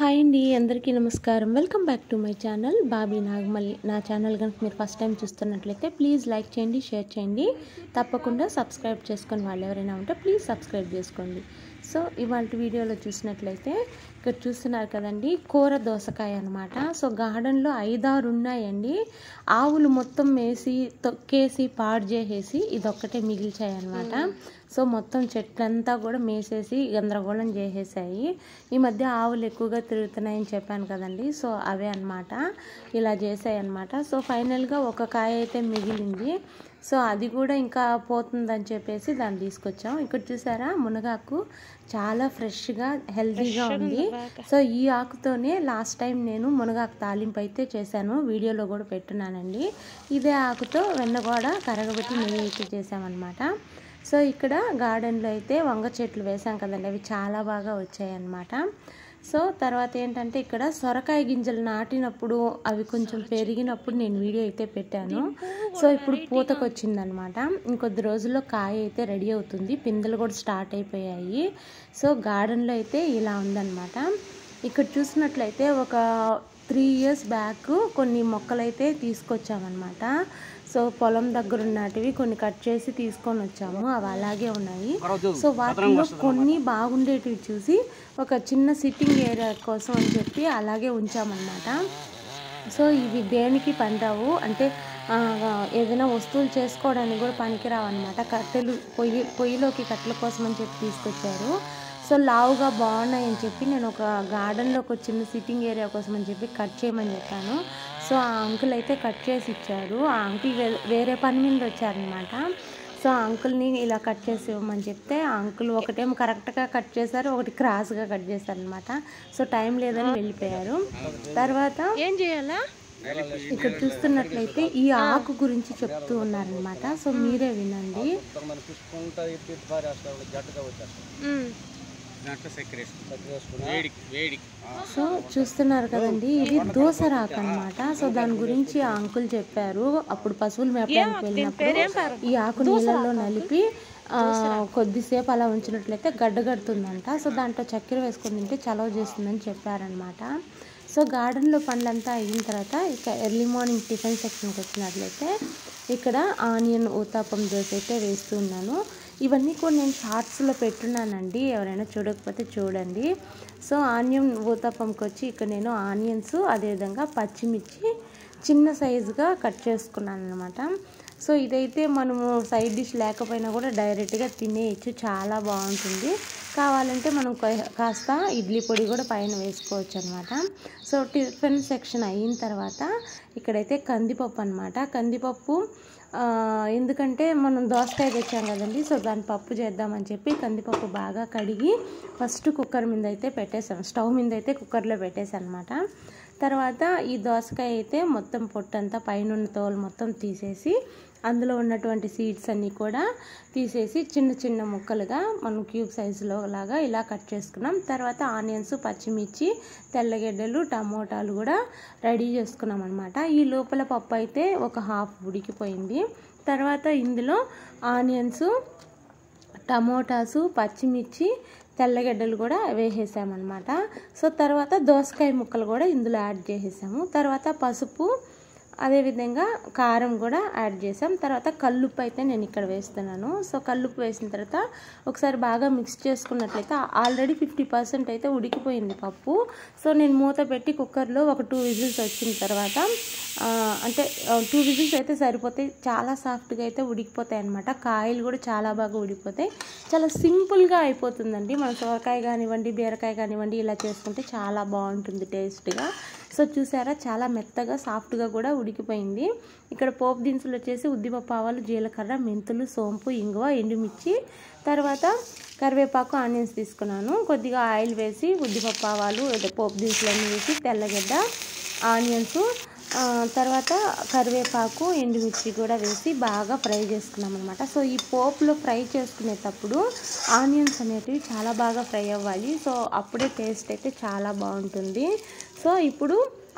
Hi అండి అందరికీ నమస్కారం welcome back to my channel Bobby Nagamalli నా ఛానల్ కనుక మీరు ఫస్ట్ టైం చూస్తున్నట్లయితే ప్లీజ్ లైక్ చేయండి షేర్ చేయండి తప్పకుండా సబ్స్క్రైబ్ చేసుకొని వాళ్ళు ఎవరైనా ఉంటే ప్లీజ్ సబ్స్క్రైబ్ చేసుకోండి సో ఇవాళ వీడియోలో చూసినట్లయితే ఇక్కడ చూస్తున్నారు కదండి కూర దోసకాయ అనమాట సో గార్డెన్లో ఐదారు ఉన్నాయండి ఆవులు మొత్తం వేసి తొక్కేసి పాడు చేసేసి ఇదొక్కటే మిగిల్చాయి అనమాట సో మొత్తం చెట్లంతా కూడా మేసేసి గందరగోళం చేసేసాయి ఈ మధ్య ఆవులు ఎక్కువగా తిరుగుతున్నాయని చెప్పాను కదండి సో అవే అనమాట ఇలా చేసాయి అనమాట సో ఫైనల్గా ఒక కాయ అయితే మిగిలింది సో అది కూడా ఇంకా పోతుందని చెప్పేసి దాన్ని తీసుకొచ్చాం ఇక్కడ చూసారా మునగాకు చాలా ఫ్రెష్గా హెల్తీగా ఉంది సో ఈ ఆకుతోనే లాస్ట్ టైం నేను మునగాకు తాలింపు అయితే చేశాను వీడియోలో కూడా పెట్టున్నానండి ఇదే ఆకుతో వెన్న కూడా కరగబెట్టి నెయ్యి అయితే చేసామన్నమాట సో ఇక్కడ గార్డెన్లో అయితే వంగ చెట్లు వేసాం కదండి అవి చాలా బాగా వచ్చాయి అన్నమాట సో తర్వాత ఏంటంటే ఇక్కడ సొరకాయ గింజలు నాటినప్పుడు అవి కొంచెం పెరిగినప్పుడు నేను వీడియో అయితే పెట్టాను సో ఇప్పుడు పూతకు వచ్చిందనమాట ఇంకొద్ది రోజుల్లో కాయ అయితే రెడీ అవుతుంది పిందెలు కూడా స్టార్ట్ అయిపోయాయి సో గార్డెన్లో అయితే ఇలా ఉందన్నమాట ఇక్కడ చూసినట్లయితే ఒక త్రీ ఇయర్స్ బ్యాక్ కొన్ని మొక్కలైతే తీసుకొచ్చామన్నమాట సో పొలం దగ్గర ఉన్నటివి కొన్ని కట్ చేసి తీసుకొని వచ్చాము అవి అలాగే ఉన్నాయి సో వాటిలో కొన్ని బాగుండేటివి చూసి ఒక చిన్న సిట్టింగ్ ఏరియా కోసం అని చెప్పి అలాగే ఉంచామన్నమాట సో ఇవి దేనికి పనిరావు అంటే ఏదైనా వస్తువులు చేసుకోవడానికి కూడా పనికిరావు అనమాట కట్టెలు పొయ్యి పొయ్యిలోకి కట్టెల కోసం అని చెప్పి తీసుకొచ్చారు సో లావుగా బాగున్నాయని చెప్పి నేను ఒక గార్డెన్లో ఒక చిన్న సిట్టింగ్ ఏరియా కోసం అని చెప్పి కట్ చేయమని చెప్పాను సో ఆ అంకుల్ అయితే కట్ చేసి ఇచ్చారు ఆ అంకుల్ వేరే పని మీద వచ్చారనమాట సో ఆ అంకుల్ని ఇలా కట్ చేసి ఇవ్వమని చెప్తే ఆ అంకుల్ ఒకటేమో కరెక్ట్గా కట్ చేశారు ఒకటి క్రాస్గా కట్ చేశారనమాట సో టైం లేదని వెళ్ళిపోయారు తర్వాత ఏం చేయాలా ఇక్కడ చూస్తున్నట్లయితే ఈ ఆకు గురించి చెప్తూ ఉన్నారనమాట సో మీరే వినండి మన పుష్పంతా ఎత్తి పారేస్తాడు జట్టుగా వచ్చేస్తాడు ఉమ్. దాంట్లో చక్కెర వేసుకుంటాం చక్కెర వేసుకుని వేడికి వేడికి సో చూస్తున్నారు కదండి ఇది దోసరాకు అనమాట సో దాని గురించి ఆ అంకుల్ చెప్పారు అప్పుడు పశువులు మేపడానికి వెళ్ళినప్పుడు ఈ ఆకు నీళ్ళల్లో నలిపి ఆ, కొద్దిసేపు అలా ఉంచినట్లయితే గడ్డగడుతుందంట సో దాంట్లో చక్కెర వేసుకొని తింటే చలవ చేస్తుందని చెప్పారనమాట సో గార్డెన్లో పనులంతా అయిన తర్వాత ఇక ఎర్లీ మార్నింగ్ టిఫిన్ సెక్షన్కి వచ్చినట్లయితే ఇక్కడ ఆనియన్ ఊతాపం దోశ అయితే వేస్తున్నాను ఇవన్నీ కూడా నేను షార్ట్స్లో పెట్టున్నానండి ఎవరైనా చూడకపోతే చూడండి సో ఆనియన్ ఊతాపంకి వచ్చి ఇక్కడ నేను ఆనియన్స్ అదేవిధంగా పచ్చిమిర్చి చిన్న సైజుగా కట్ చేసుకున్నాను అనమాట సో ఇదైతే మనము సైడ్ డిష్ లేకపోయినా కూడా డైరెక్ట్గా తినేయచ్చు చాలా బాగుంటుంది కావాలంటే మనం కొ- కాస్త ఇడ్లీ పొడి కూడా పైన వేసుకోవచ్చు అనమాట సో టిఫిన్ సెక్షన్ అయిన తర్వాత ఇక్కడైతే కందిపప్పు అనమాట కందిపప్పు ఆ, ఎందుకంటే మనం దోసకాయ తెచ్చాం కదండి సో దాని పప్పు చేద్దామని చెప్పి కందిపప్పు బాగా కడిగి ఫస్ట్ కుక్కర్ మీద అయితే పెట్టేసాను స్టవ్ మీద అయితే కుక్కర్లో పెట్టేసాను అనమాట తర్వాత ఈ దోసకాయ అయితే మొత్తం పొట్టంతా పైన ఉన్న తోలు మొత్తం తీసేసి అందులో ఉన్నటువంటి సీడ్స్ అన్నీ కూడా తీసేసి చిన్న చిన్న ముక్కలుగా మనం క్యూబ్ సైజులో లాగా ఇలా కట్ చేసుకున్నాం తర్వాత ఆనియన్స్ పచ్చిమిర్చి తెల్లగడ్డలు టమోటాలు కూడా రెడీ చేసుకున్నాం అనమాట ఈ లోపల పప్పు అయితే ఒక హాఫ్ ఉడికిపోయింది తర్వాత ఇందులో ఆనియన్స్ టమోటాసు పచ్చిమిర్చి తెల్లగడ్డలు కూడా వేసేసామన్నమాట సో తర్వాత దోసకాయ ముక్కలు కూడా ఇందులో యాడ్ చేసేసాము తర్వాత పసుపు అదేవిధంగా కారం కూడా యాడ్ చేసాం తర్వాత కల్లుప్పు అయితే నేను ఇక్కడ వేస్తున్నాను సో కల్లుప్పు వేసిన తర్వాత ఒకసారి బాగా మిక్స్ చేసుకున్నట్లయితే ఆల్రెడీ ఫిఫ్టీ పర్సెంట్ అయితే ఉడికిపోయింది పప్పు సో నేను మూత పెట్టి కుక్కర్లో ఒక టూ విజిల్స్ వచ్చిన తర్వాత ఆ, అంటే టూ విజిల్స్ అయితే సరిపోతాయి చాలా సాఫ్ట్గా అయితే ఉడికిపోతాయి అనమాట కాయలు కూడా చాలా బాగా ఉడికిపోతాయి చాలా సింపుల్గా అయిపోతుందండి మన సొరకాయ కానివ్వండి బీరకాయ కానివ్వండి ఇలా చేసుకుంటే చాలా బాగుంటుంది టేస్ట్గా సో చూసారా చాలా మెత్తగా సాఫ్ట్గా కూడా ఉడికిపోయింది ఇక్కడ పోపు దినుసులు వచ్చేసి ఉద్దిపప్పు ఆవాలు జీలకర్ర మెంతులు సోంపు ఇంగువ ఎండుమిర్చి తర్వాత కరివేపాకు ఆనియన్స్ తీసుకున్నాను కొద్దిగా ఆయిల్ వేసి ఉద్దిపప్పు ఆవాలు అదే పోపు దినుసులన్నీ వేసి తెల్లగడ్డ ఆనియన్స్ ఆ, తర్వాత కరివేపాకు ఎండుమిర్చి కూడా వేసి బాగా ఫ్రై చేసుకున్నాం అనమాట సో ఈ పోపులో ఫ్రై చేసుకునేటప్పుడు ఆనియన్స్ అనేటివి చాలా బాగా ఫ్రై అవ్వాలి సో అప్పుడే టేస్ట్ అయితే చాలా బాగుంటుంది సో ఇప్పుడు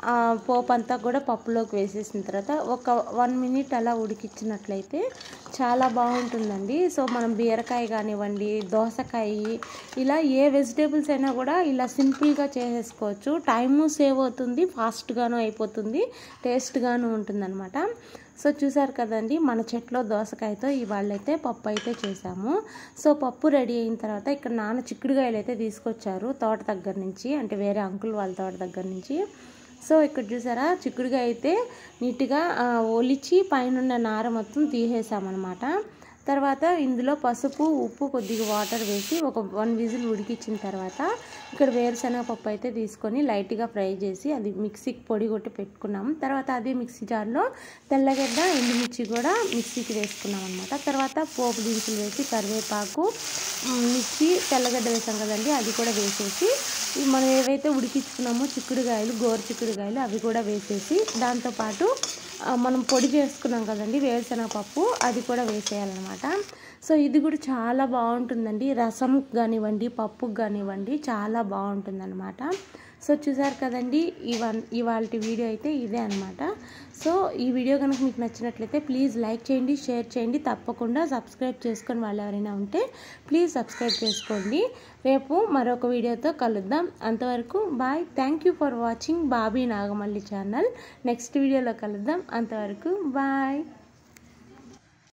ఆ పోపు అంతా కూడా పప్పులోకి వేసేసిన తర్వాత ఒక వన్ మినిట్ అలా ఉడికించినట్లయితే చాలా బాగుంటుందండి సో మనం బీరకాయ కానివ్వండి దోసకాయ ఇలా ఏ వెజిటేబుల్స్ అయినా కూడా ఇలా సింపుల్గా చేసేసుకోవచ్చు టైము సేవ్ అవుతుంది ఫాస్ట్గాను అయిపోతుంది టేస్ట్గాను ఉంటుందన్నమాట సో చూసారు కదండి మన చెట్లో దోసకాయతో ఇవాళైతే పప్పు అయితే చేసాము సో పప్పు రెడీ అయిన తర్వాత ఇక్కడ నాన్న చిక్కుడుకాయలు అయితే తీసుకొచ్చారు తోట దగ్గర నుంచి అంటే వేరే అంకుల్ వాళ్ళ తోట దగ్గర నుంచి సో ఇక్కడ చూసారా చిక్కుడుకాయ అయితే నీట్గా ఆ, ఒలిచి పైన నార మొత్తం తీసేసామన్నమాట తర్వాత ఇందులో పసుపు ఉప్పు కొద్దిగా వాటర్ వేసి ఒక వన్ విజిల్ ఉడికించిన తర్వాత ఇక్కడ వేరుశనగ పప్పు అయితే తీసుకొని లైట్గా ఫ్రై చేసి అది మిక్సీకి పొడి కొట్టి పెట్టుకున్నాం తర్వాత అదే మిక్సీ జార్లో తెల్లగడ్డ ఎండుమిర్చి కూడా మిక్సీకి వేసుకున్నాం అనమాట తర్వాత పోపు దినుసులు వేసి కరివేపాకు మ్, మిర్చి తెల్లగడ్డ వేసాం కదండి అది కూడా వేసేసి ఈ మనం ఏవైతే ఉడికించుకున్నామో చిక్కుడుకాయలు గోరు చిక్కుడుకాయలు అవి కూడా వేసేసి దాంతోపాటు ఆ, మనం పొడి చేసుకున్నాం కదండి వేరుశనగ పప్పు అది కూడా వేసేయాలన్నమాట సో ఇది కూడా చాలా బాగుంటుందండి రసం కానివ్వండి పప్పుకు కానివ్వండి చాలా బాగుంటుందన్నమాట సో చూసారు కదండి ఇవన్ ఇవాళ వీడియో అయితే ఇదే అనమాట సో ఈ వీడియో కనుక మీకు నచ్చినట్లయితే ప్లీజ్ లైక్ చేయండి షేర్ చేయండి తప్పకుండా సబ్స్క్రైబ్ చేసుకొని వాళ్ళు ఎవరైనా ఉంటే ప్లీజ్ సబ్స్క్రైబ్ చేసుకోండి రేపు మరొక వీడియోతో కలుద్దాం అంతవరకు bye thank you for watching Bobby Nagamalli channel next వీడియోలో కలుద్దాం అంతవరకు బాయ్